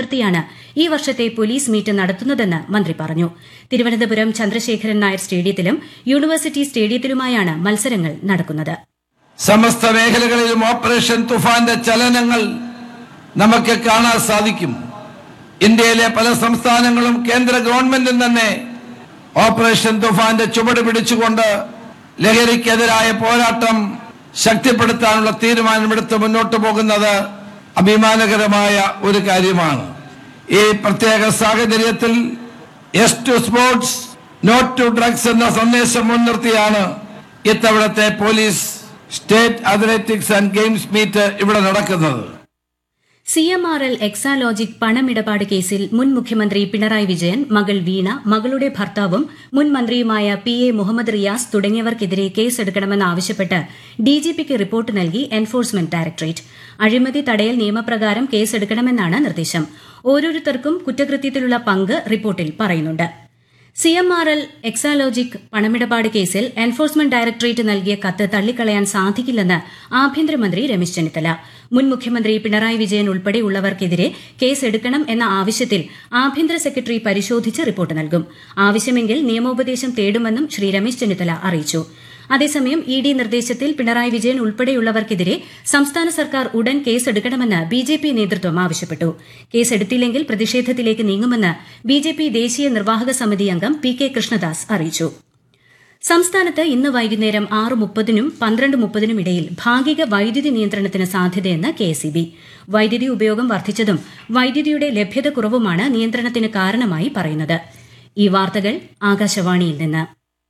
മുൻനിർത്തിയാണ് ഈ വർഷത്തെ പോലീസ് മീറ്റ് നടത്തുന്നതെന്ന് മന്ത്രി പറഞ്ഞു തിരുവനന്തപുരം ചന്ദ്രശേഖരൻ നായർ സ്റ്റേഡിയത്തിലും യൂണിവേഴ്സിറ്റി സ്റ്റേഡിയത്തിലുമായാണ് മത്സരങ്ങൾ നടക്കുന്നത് സമസ്ത മേഖലകളിലും ഓപ്പറേഷൻ തുഫാന്റെ ചലനങ്ങൾ നമുക്ക് കാണാൻ സാധിക്കും ഇന്ത്യയിലെ പല സംസ്ഥാനങ്ങളും കേന്ദ്ര ഗവൺമെന്റും തന്നെ ഓപ്പറേഷൻ തുഫാന്റെ ചുവട് പിടിച്ചുകൊണ്ട് ലഹരിക്കെതിരായ പോരാട്ടം ശക്തിപ്പെടുത്താനുള്ള തീരുമാനമെടുത്ത് മുന്നോട്ട് പോകുന്നത് അഭിമാനകരമായ ഒരു കാര്യമാണ് ഈ പ്രത്യേക സാഹചര്യത്തിൽ yes to sports not to drugs എന്ന സന്ദേശം മുൻനിർത്തിയാണ് ഇത്തവണത്തെ police state athletics and games meet ഇവിടെ നടക്കുന്നത് C M R L Exalogic പണമിടപാട് കേസിൽ മുൻ മുഖ്യമന്ത്രി പിണറായി വിജയൻ മകൾ വീണ മകളുടെ ഭർത്താവും മുൻ മന്ത്രിയുമായ പി എ മുഹമ്മദ് റിയാസ് തുടങ്ങിയവർക്കെതിരെ കേസെടുക്കണമെന്നാവശ്യപ്പെട്ട് ഡിജിപിക്ക് റിപ്പോർട്ട് നൽകി എൻഫോഴ്സ്മെന്റ് ഡയറക്ടറേറ്റ് അഴിമതി തടയൽ നിയമപ്രകാരം കേസെടുക്കണമെന്നാണ് നിർദ്ദേശം ഓരോരുത്തർക്കും കുറ്റകൃത്യത്തിലുള്ള പങ്ക് റിപ്പോർട്ടിൽ പറയുന്നുണ്ട് C M R L Exalogic പണമിടപാട് കേസിൽ എൻഫോഴ്സ്മെന്റ് ഡയറക്ടറേറ്റ് നൽകിയ കത്ത് തള്ളിക്കളയാൻ സാധിക്കില്ലെന്ന് ആഭ്യന്തരമന്ത്രി രമേശ് ചെന്നിത്തല മുൻ മുഖ്യമന്ത്രി പിണറായി വിജയൻ ഉൾപ്പെടെയുള്ളവർക്കെതിരെ കേസെടുക്കണം എന്ന ആവശ്യത്തിൽ ആഭ്യന്തര സെക്രട്ടറി പരിശോധിച്ച് റിപ്പോർട്ട് നൽകും ആവശ്യമെങ്കിൽ നിയമോപദേശം തേടുമെന്നും ശ്രീ രമേശ് ചെന്നിത്തല അറിയിച്ചു അതേസമയം ഇ ഡി നിർദ്ദേശത്തിൽ പിണറായി വിജയൻ ഉൾപ്പെടെയുള്ളവർക്കെതിരെ സംസ്ഥാന സർക്കാർ ഉടൻ കേസെടുക്കണമെന്ന് ബി ജെ പി നേതൃത്വം ആവശ്യപ്പെട്ടു കേസെടുത്തില്ലെങ്കിൽ പ്രതിഷേധത്തിലേക്ക് നീങ്ങുമെന്ന് ബി ജെ പി ദേശീയ നിർവാഹക സമിതി അംഗം പി കെ കൃഷ്ണദാസ് അറിയിച്ചു സംസ്ഥാനത്ത് ഇന്ന് വൈകുന്നേരം ആറ് മുപ്പതിനും പന്ത്രണ്ട് മുപ്പതിനും ഇടയിൽ ഭാഗിക വൈദ്യുതി നിയന്ത്രണത്തിന് സാധ്യതയെന്ന് കെ എസ് ബി വൈദ്യുതി ഉപയോഗം വർദ്ധിച്ചതും വൈദ്യുതിയുടെ ലഭ്യത കുറവുമാണ് നിയന്ത്രണത്തിന് കാരണമായി പറയുന്നത് ഈ വാർത്തകൾ ആകാശവാണിയിൽ നിന്ന്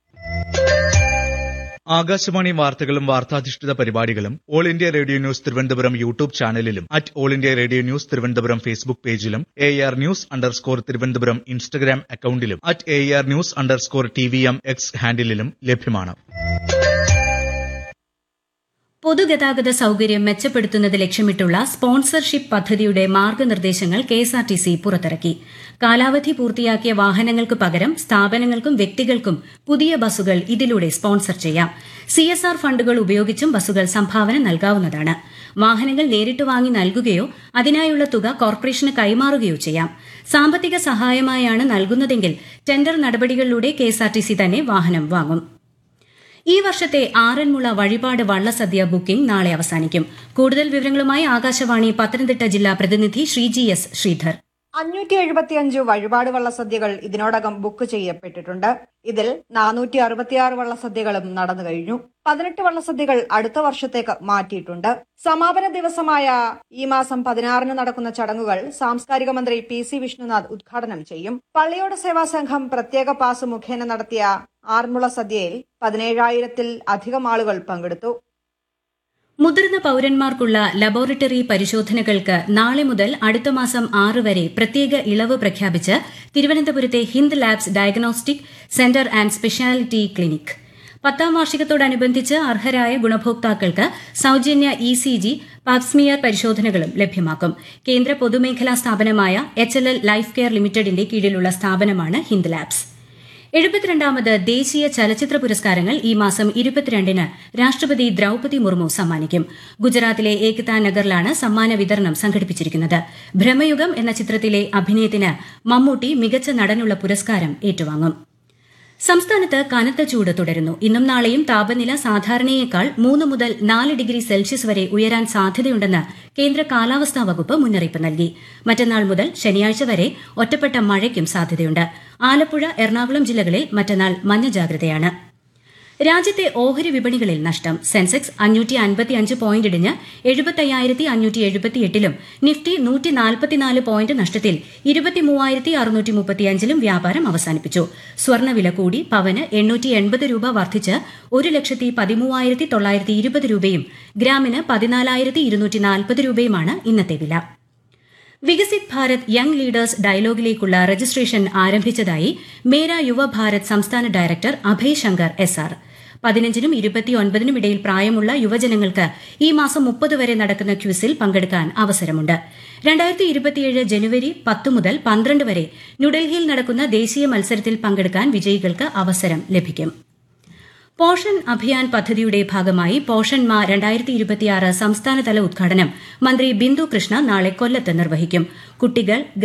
ആകാശവാണി വാർത്തകളും വാർത്താധിഷ്ഠിത പരിപാടികളും all India radio news Thiruvananthapuram YouTube ചാനലിലും at all India radio news Thiruvananthapuram Facebook പേജിലും A R news underscore Thiruvananthapuram Instagram അക്കൌണ്ടിലും at A R news underscore T V M X ഹാൻഡിലും ലഭ്യമാണ് പൊതുഗതാഗത സൌകര്യം മെച്ചപ്പെടുത്തുന്നത് ലക്ഷ്യമിട്ടുള്ള സ്പോൺസർഷിപ്പ് പദ്ധതിയുടെ മാർഗനിർദ്ദേശങ്ങൾ കെഎസ്ആർടിസി പുറത്തിറക്കി കാലാവധി പൂർത്തിയാക്കിയ വാഹനങ്ങൾക്ക് പകരം സ്ഥാപനങ്ങൾക്കും വ്യക്തികൾക്കും പുതിയ ബസ്സുകൾ ഇതിലൂടെ സ്പോൺസർ ചെയ്യാം സിഎസ്ആർ ഫണ്ടുകൾ ഉപയോഗിച്ചും ബസ്സുകൾ സംഭാവന നൽകാവുന്നതാണ് വാഹനങ്ങൾ നേരിട്ട് വാങ്ങി നൽകുകയോ അതിനായുള്ള തുക കോർപ്പറേഷന് കൈമാറുകയോ ചെയ്യാം സാമ്പത്തിക സഹായമായാണ് നൽകുന്നതെങ്കിൽ ടെൻഡർ നടപടികളിലൂടെ കെഎസ്ആർടിസി തന്നെ വാഹനം വാങ്ങും ഈ വർഷത്തെ ആറന്മുള വഴിപാട് വള്ളസദ്യ ബുക്കിംഗ് നാളെ അവസാനിക്കും കൂടുതൽ വിവരങ്ങളുമായി ആകാശവാണി പത്തനംതിട്ട ജില്ലാ പ്രതിനിധി ശ്രീജി എസ് ശ്രീധർ അഞ്ഞൂറ്റി എഴുപത്തിയഞ്ച് വഴിപാട് വള്ളസദ്യകൾ ഇതിനോടകം ബുക്ക് ചെയ്യപ്പെട്ടിട്ടുണ്ട് ഇതിൽ നാനൂറ്റി അറുപത്തിയാറ് വള്ളസദ്യകളും നടന്നു കഴിഞ്ഞു പതിനെട്ട് വള്ളസദ്യകൾ അടുത്ത വർഷത്തേക്ക് മാറ്റിയിട്ടുണ്ട് സമാപന ദിവസമായ ഈ മാസം പതിനാറിന് നടക്കുന്ന ചടങ്ങുകൾ സാംസ്കാരിക മന്ത്രി പി സി വിഷ്ണുനാഥ് ഉദ്ഘാടനം ചെയ്യും പള്ളിയോട് സേവാ സംഘം പ്രത്യേക പാസ് മുഖേന നടത്തിയ ആറന്മുള സദ്യയിൽ പതിനേഴായിരത്തിൽ അധികം ആളുകൾ പങ്കെടുത്തു മുതിർന്ന പൌരന്മാർക്കുള്ള ലബോറട്ടറി പരിശോധനകൾക്ക് നാളെ മുതൽ അടുത്ത മാസം ആറ് വരെ പ്രത്യേക ഇളവ് പ്രഖ്യാപിച്ച് തിരുവനന്തപുരത്തെ Hind labs diagnostic centre and speciality clinic പത്താം വാർഷികത്തോടനുബന്ധിച്ച് അർഹരായ ഗുണഭോക്താക്കൾക്ക് സൌജന്യ ഇ സി ജി പാപ്സ്മിയർ പരിശോധനകളും ലഭ്യമാക്കും കേന്ദ്ര പൊതുമേഖലാ സ്ഥാപനമായ H L L life care ലിമിറ്റഡിന്റെ കീഴിലുള്ള സ്ഥാപനമാണ് ഹിന്ദ് ലാബ്സ് എഴുപത്തിരണ്ടാമത് ദേശീയ ചലച്ചിത്ര പുരസ്കാരങ്ങൾ ഈ മാസം ഇരുപത്തിരണ്ടിന് രാഷ്ട്രപതി ദ്രൌപതി മുർമു സമ്മാനിക്കും ഗുജറാത്തിലെ ഏകതാ നഗറിലാണ് സമ്മാന വിതരണം സംഘടിപ്പിച്ചിരിക്കുന്നത് ഭ്രമയുഗം എന്ന ചിത്രത്തിലെ അഭിനയത്തിന് മമ്മൂട്ടി മികച്ച നടനുള്ള പുരസ്കാരം ഏറ്റുവാങ്ങും സംസ്ഥാനത്ത് കനത്ത ചൂട് തുടരുന്നു ഇന്നും നാളെയും താപനില സാധാരണയേക്കാൾ മൂന്ന് മുതൽ നാല് ഡിഗ്രി സെൽഷ്യസ് വരെ ഉയരാൻ സാധ്യതയുണ്ടെന്ന് കേന്ദ്ര കാലാവസ്ഥാ വകുപ്പ് മുന്നറിയിപ്പ് നൽകി മറ്റന്നാൾ മുതൽ ശനിയാഴ്ച വരെ ഒറ്റപ്പെട്ട മഴയ്ക്കും സാധ്യതയുണ്ട് ആലപ്പുഴ എറണാകുളം ജില്ലകളിൽ മറ്റന്നാൾ മഞ്ഞ ജാഗ്രതയാണ് രാജ്യത്തെ ഓഹരി വിപണികളിൽ നഷ്ടം സെൻസെക്സ് അഞ്ഞൂറ്റി അൻപത്തിയഞ്ച് പോയിന്റ് ഇടിഞ്ഞ് എഴുപത്തയ്യായിരത്തി അഞ്ഞൂറ്റി എഴുപത്തിയെട്ടിലും നിഫ്റ്റി നൂറ്റി നാൽപ്പത്തിനാല് പോയിന്റ് നഷ്ടത്തിൽ ഇരുപത്തിമൂവായിരത്തി അറുന്നൂറ്റി മുപ്പത്തിയഞ്ചിലും വ്യാപാരം അവസാനിപ്പിച്ചു സ്വർണ്ണവില കൂടി പവന് എണ്ണൂറ്റി എൺപത് രൂപ വർദ്ധിച്ച് ഒരു ലക്ഷത്തി പതിമൂവായിരത്തി തൊള്ളായിരത്തി ഇരുപത് രൂപയും ഗ്രാമിന് പതിനാലായിരത്തി ഇരുന്നൂറ്റി നാൽപ്പത് രൂപയുമാണ് ഇന്നത്തെ വില വികസിത് ഭാരത് യങ് ലീഡേഴ്സ് ഡയലോഗിലേക്കുള്ള രജിസ്ട്രേഷൻ ആരംഭിച്ചതായി മേര യുവഭാരത് സംസ്ഥാന director Abhay Shankar S R പതിനഞ്ചിനും ഇരുപത്തിയൊൻപതിനും ഇടയിൽ പ്രായമുള്ള യുവജനങ്ങൾക്ക് ഈ മാസം മുപ്പത് വരെ നടക്കുന്ന ക്വിസിൽ പങ്കെടുക്കാൻ അവസരമുണ്ട് രണ്ടായിരത്തി ഇരുപത്തിയേഴ് ജനുവരി പത്ത് മുതൽ പന്ത്രണ്ട് വരെ ന്യൂഡൽഹിയിൽ നടക്കുന്ന ദേശീയ മത്സരത്തിൽ പങ്കെടുക്കാൻ വിജയികൾക്ക് അവസരം ലഭിക്കും പോഷൻ അഭിയാൻ പദ്ധതിയുടെ ഭാഗമായി പോഷൻ മാ രണ്ടായിരത്തി ഇരുപത്തിയാറ് സംസ്ഥാനതല ഉദ്ഘാടനം മന്ത്രി ബിന്ദു കൃഷ്ണ നാളെ കൊല്ലത്ത് നിർവഹിക്കും കുട്ടികൾ